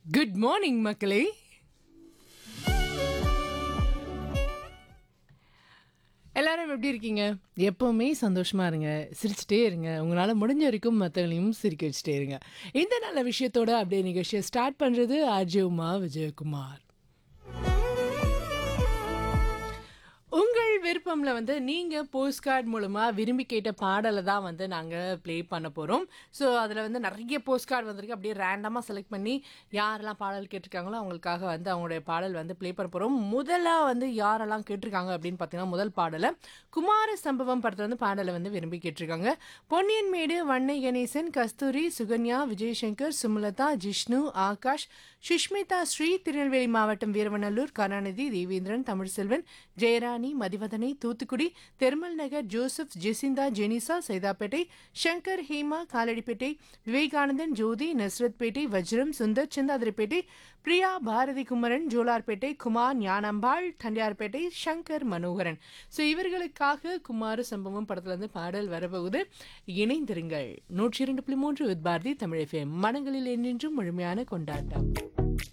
good morning மக்களே எல்லாரும் எப்படி இருக்கீங்க எப்பவுமே சந்தோஷமா இருங்க சிரிச்சுட்டே இருங்க உங்களால் முடிஞ்ச வரைக்கும் மற்றவங்களையும் சிரிக்க வச்சுட்டே இருங்க இந்த நல்ல விஷயத்தோட அப்படியே நிகழ்ச்சியை ஸ்டார்ட் பண்ணுறது அஜய் உமா விஜயகுமார் உங்கள் விருப்பம்ல வந்து நீங்கள் போஸ்ட் கார்டு மூலமாக விரும்பி கேட்ட பாடலை தான் வந்து நாங்கள் ப்ளே பண்ண போகிறோம் ஸோ அதில் வந்து நிறைய போஸ்ட் கார்டு வந்திருக்கு அப்படியே ரேண்டமாக செலக்ட் பண்ணி யாரெல்லாம் பாடல் கேட்டிருக்காங்களோ அவங்களுக்காக வந்து அவங்களுடைய பாடல் வந்து ப்ளே பண்ண போகிறோம் முதலாக வந்து யாரெல்லாம் கேட்டிருக்காங்க அப்படின்னு பார்த்தீங்கன்னா முதல் பாடலை குமார சம்பவம் படத்தில் வந்து பாடலை வந்து விரும்பி கேட்டிருக்காங்க பொன்னியின் மேடு வண்ணை கணேசன் கஸ்தூரி சுகன்யா விஜயசங்கர் சுமலதா ஜிஷ்ணு ஆகாஷ் சுஷ்மிதா ஸ்ரீ திருநெல்வேலி மாவட்டம் Veeravanallur Karunanidhi Devendran Tamilselvan Jeyarani Mathivathani Thoothukudi thermal Nagar Joseph Jacinta Jenisa Saidapet Shankar Hema Kaladipet Vivekanandan Jothi Nazarethpet Vajram Sundar Chintadripet Priya Bharathi Kumaran Jolarpet Kumar Gnanambal Tondiarpet Shankar Manoharan so இவர்களுக்காக குமார சம்பவம் படத்துல இருந்து பாடல் வரப்போகுது இணைந்திருங்கள் நூற்றி இரண்டு புள்ளி மூன்று வித் பாரதி தமிழ் எஃப்எம் மனங்களில் என்றென்றும் முழுமையான கொண்டாட்டம்